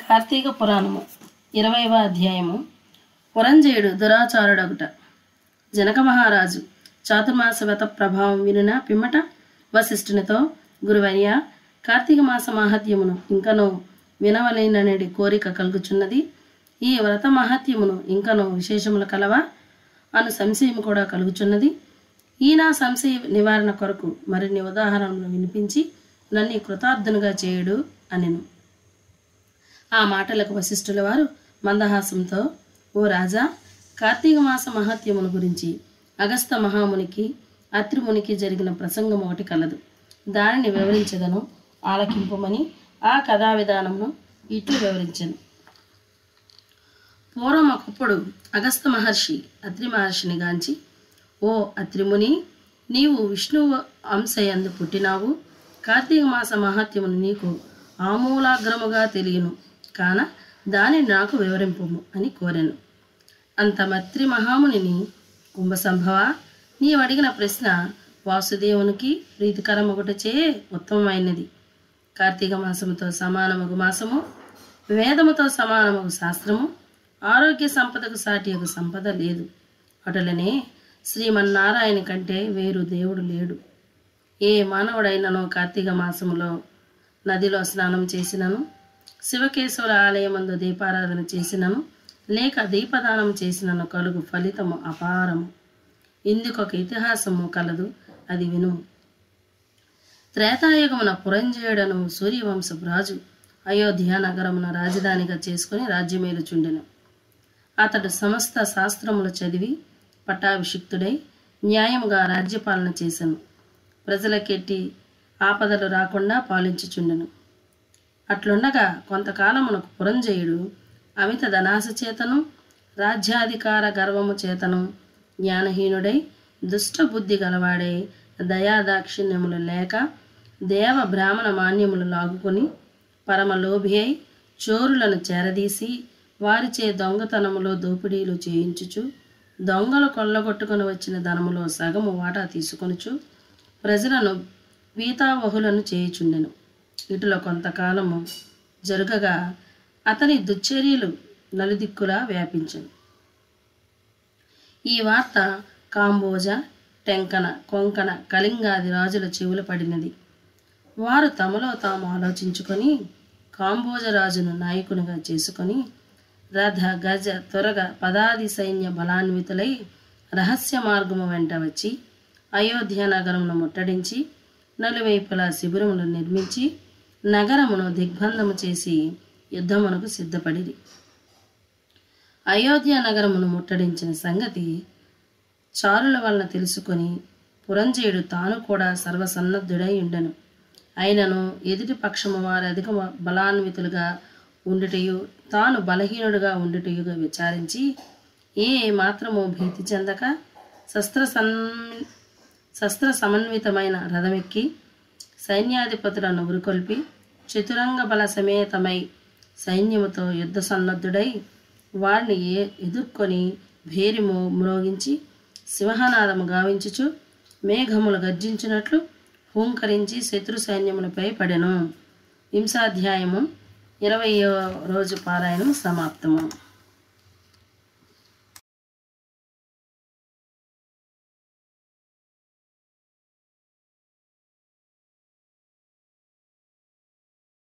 కార్తీక పురాణము ఇరవైవ అధ్యాయము పురంజయుడు దురాచారుడగుట జనక మహారాజు చాతుర్మాస వ్రత ప్రభావం వినున పిమ్మట వశిష్ఠునితో గురువర్య కార్తీక మాస మహత్యమును ఇంకనూ వినవలేననేది కోరిక కలుగుచున్నది ఈ వ్రత మహత్యమును ఇంకనూ విశేషములు కలవా అను సంశయం కూడా కలుగుచున్నది ఈ నా సంశయ నివారణ కొరకు మరిన్ని ఉదాహరణలు వినిపించి నన్ను కృతార్థునిగా చేయుడు అనెను ఆ మాటలకు వశిష్ఠుల వారు మందహాసంతో ఓ రాజా కార్తీక మాస మహత్యమును గురించి అగస్త మహామునికి అత్రిమునికి జరిగిన ప్రసంగం ఒకటి కలదు దానిని వివరించదను ఆలకింపుమని ఆ కథా విధానమును ఇట్లు వివరించను పూర్వం ఒకప్పుడు అగస్త మహర్షి అత్రి మహర్షిని గాంచి ఓ అత్రిముని నీవు విష్ణువు అంశయందు పుట్టినావు కార్తీక మాస మహత్యమును నీకు ఆమూలాగ్రముగా తెలియను కాన దానిని నాకు వివరింపుము అని కోరాను అంత మత్రి మహామునిని కుంభసంభవ నీవు అడిగిన ప్రశ్న వాసుదేవునికి ప్రీతికరమొకటచే ఉత్తమమైనది కార్తీక మాసముతో సమానమగు మాసము వేదముతో సమానమగు శాస్త్రము ఆరోగ్య సంపదకు సాటియగు సంపద లేదు అటులనే శ్రీమన్నారాయణ కంటే వేరు దేవుడు లేడు ఏ మానవుడైనను కార్తీక మాసములో నదిలో స్నానం చేసినను శివకేశవుల ఆలయమందు దీపారాధన చేసినను లేక దీపదానం చేసినను కలుగు ఫలితము అపారము ఇందుకొక ఇతిహాసము కలదు అది విను త్రేతాయుగమున పురంజయుడను సూర్యవంశపు రాజు అయోధ్య నగరమున రాజధానిగా చేసుకుని రాజ్యమేలుచుండెను అతడు సమస్త శాస్త్రములు చదివి పట్టాభిషిక్తుడై న్యాయముగా రాజ్యపాలన చేశాను ప్రజలకెట్టి ఆపదలు రాకుండా పాలించుచుండెను అట్లుండగా కొంతకాలమునకు పురంజయుడు అమిత ధనాశ చేతను రాజ్యాధికార గర్వము చేతను జ్ఞానహీనుడై దుష్టబుద్ధి గలవాడై దయాదాక్షిణ్యములు లేక దేవ బ్రాహ్మణ మాన్యములు లాగుకొని పరమలోభి అయి చోరులను చేరదీసి వారిచే దొంగతనములో దోపిడీలు చేయించుచు దొంగలు కొల్లగొట్టుకుని వచ్చిన ధనములో సగము వాటా తీసుకొనుచు ప్రజలను వీతావహులను చేయుచుండెను ఇటులో కొంతకాలము జరుగగా అతని దుశ్చర్యలు నలుదిక్కులా వ్యాపించను ఈ వార్త కాంబోజ టెంకన కొంకణ కళింగాది రాజుల చెవుల పడినది వారు తమలో తాము ఆలోచించుకొని కాంబోజ రాజును నాయకునిగా చేసుకొని రథ గజ త్వరగ పదాది సైన్య బలాన్వితులై రహస్య మార్గము వెంట వచ్చి అయోధ్య నగరమును ముట్టడించి నలువైపులా శిబిరములు నిర్మించి నగరమును దిగ్బంధము చేసి యుద్ధమునకు సిద్ధపడిరి అయోధ్య నగరమును ముట్టడించిన సంగతి చారుల వలన తెలుసుకొని పురంజయుడు తాను కూడా సర్వసన్నద్ధుడై ఉండెను అయినను ఎదుటి పక్షము వారు అధిక బలాన్వితులుగా ఉండుటయు తాను బలహీనుడుగా ఉండుటయుగా విచారించి ఏ మాత్రము భీతి చెందక శస్త్ర సన్ శస్త్ర సమన్వితమైన రథమెక్కి సైన్యాధిపతులను ఉరుకొల్పి చతురంగ బల సమేతమై సైన్యముతో యుద్ధ సన్నద్ధుడై వారిని ఏ ఎదుర్కొని భేరి మో మ్రోగించి సింహనాదము గావించుచు మేఘములు గర్జించినట్లు హూంకరించి శత్రు సైన్యములపై పడెను హింసాధ్యాయము ఇరవయో రోజు పారాయణం సమాప్తము